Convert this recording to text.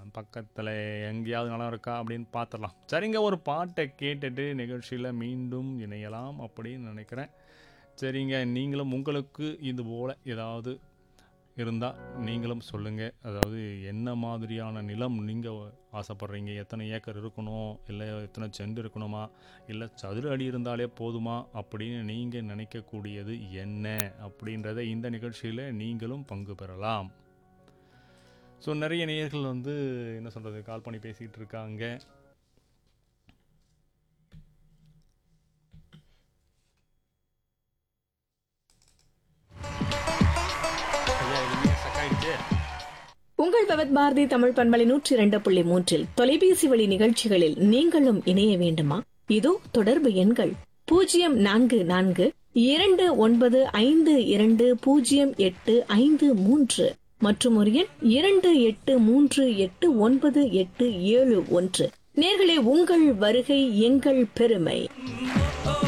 பக்கத்தில் எங்கேயாவது நிலம் இருக்கா அப்படின்னு பார்த்துடலாம் சரிங்க ஒரு பாட்டை கேட்டுட்டு நிகழ்ச்சியில் மீண்டும் இணையலாம் அப்படின்னு நினைக்கிறேன் சரிங்க நீங்களும் உங்களுக்கு இது போல் ஏதாவது இருந்தால் நீங்களும் சொல்லுங்கள் அதாவது என்ன மாதிரியான நிலம் நீங்கள் ஆசைப்பட்றீங்க எத்தனை ஏக்கர் இருக்கணும் இல்லை எத்தனை செண்டு இருக்கணுமா இல்லை சதுர அடி இருந்தாலே போதுமா அப்படின்னு நீங்கள் நினைக்கக்கூடியது என்ன அப்படின்றத இந்த நிகழ்ச்சியில் நீங்களும் பங்கு பெறலாம் ஸோ நிறைய நேயர்கள் வந்து என்ன சொல்கிறது கால் பண்ணி பேசிகிட்டு இருக்காங்க ஐயா, இது ஏன் stuck ஆயிடுச்சு? உங்கள் பவத் பாரதி தமிழ் பண்பலை நூற்றி இரண்டு புள்ளி மூன்றில் தொலைபேசி வழி நிகழ்ச்சிகளில் நீங்களும் இணைய வேண்டுமா இதோ தொடர்பு எண்கள் பூஜ்ஜியம் நான்கு நான்கு இரண்டு ஒன்பது ஐந்து இரண்டு பூஜ்ஜியம் எட்டு ஐந்து மூன்று மற்றும் ஒரு எண் இரண்டு எட்டு மூன்று எட்டு ஒன்பது எட்டு ஏழு ஒன்று நேர்களே உங்கள் வருகை எங்கள் பெருமை